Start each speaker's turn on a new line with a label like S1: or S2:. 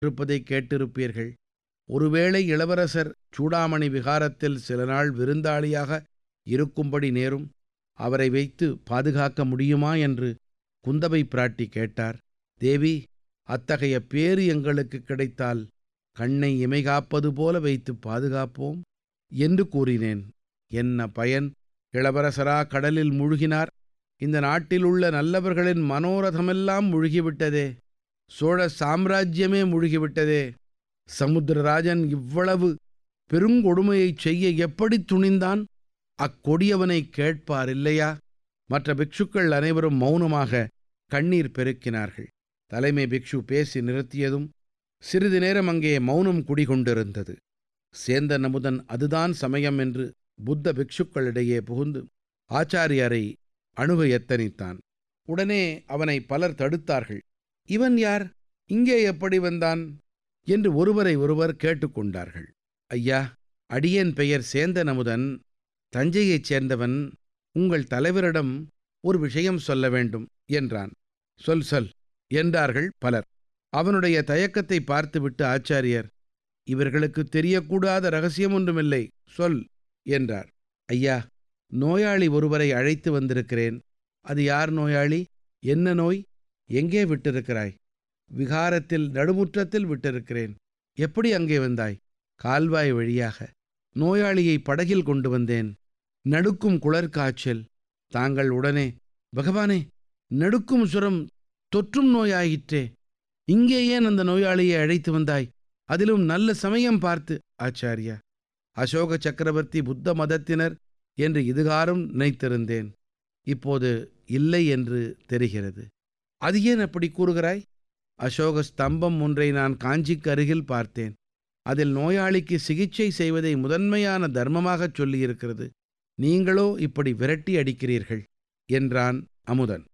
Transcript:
S1: இருப்பதை கேட்டிருப்பீர்கள் ஒருவேளை இளவரசர் சூடாமணி விகாரத்தில் சில நாள் விருந்தாளியாக இருக்கும்படி நேரும் அவரை வைத்து பாதுகாக்க முடியுமா என்று குந்தவை பிராட்டி கேட்டார் தேவி அத்தகைய பேறு எங்களுக்கு கிடைத்தால் கண்ணை இமைகாப்பது போல வைத்து பாதுகாப்போம் என்று கூறினேன் என்ன பயன் இளவரசரா கடலில் மூழ்கினார் இந்த நாட்டிலுள்ள நல்லவர்களின் மனோரதமெல்லாம் முழுகிவிட்டதே சோழ சாம்ராஜ்யமே முழுகிவிட்டதே சமுத்திரராஜன் இவ்வளவு பெருங்கொடுமையைச் செய்ய எப்படி துணிந்தான் அக்கொடியவனை கேட்பார் இல்லையா மற்ற பிக்ஷுக்கள் அனைவரும் மௌனமாக கண்ணீர் பெருக்கினார்கள் தலைமை பிக்ஷு பேசி நிறுத்தியதும் சிறிது நேரம் அங்கே மௌனம் குடிகொண்டிருந்தது சேந்தன் அமுதன் அதுதான் சமயம் என்று புத்த பிக்ஷுக்களிடையே புகுந்து ஆச்சாரியாரை அணுக எத்தனித்தான் உடனே அவனை பலர் தடுத்தார்கள் இவன் யார் இங்கே எப்படி வந்தான் என்று ஒருவரை ஒருவர் கேட்டுக்கொண்டார்கள் ஐயா அடியேன் பெயர் சேந்தன் அமுதன் தஞ்சையைச் சேர்ந்தவன் உங்கள் தலைவரிடம் ஒரு விஷயம் சொல்ல வேண்டும் என்றான் சொல் சொல் என்றார்கள் பலர் அவனுடைய தயக்கத்தை பார்த்துவிட்டு ஆச்சாரியர் இவர்களுக்கு தெரியக்கூடாத ரகசியம் ஒன்றுமில்லை சொல் என்றார் ஐயா நோயாளி ஒருவரை அழைத்து வந்திருக்கிறேன் அது யார் நோயாளி என்ன நோய் எங்கே விட்டிருக்கிறாய் விகாரத்தில் நடுமுற்றத்தில் விட்டிருக்கிறேன் எப்படி அங்கே வந்தாய் கால்வாய் வழியாக நோயாளியை படகில் கொண்டு வந்தேன் நடுக்கும் குளர்காய்ச்சல் தாங்கள் உடனே பகவானே நடுக்கும் சுரம் தொற்றும் நோயாயிற்றே இங்கே ஏன் அந்த நோயாளியை அழைத்து வந்தாய் அதிலும் நல்ல சமயம் பார்த்து ஆச்சாரியா அசோக சக்கரவர்த்தி புத்த மதத்தினர் என்று இதுகாரும் நினைத்திருந்தேன் இப்போது இல்லை என்று தெரிகிறது அது ஏன் அப்படி கூறுகிறாய் அசோக ஸ்தம்பம் ஒன்றை நான் காஞ்சிக்கு அருகில் பார்த்தேன் அதில் நோயாளிக்கு சிகிச்சை செய்வதை முதன்மையான தர்மமாகச் சொல்லியிருக்கிறது நீங்களோ இப்படி விரட்டி அடிக்கிறீர்கள் என்றான் அமுதன்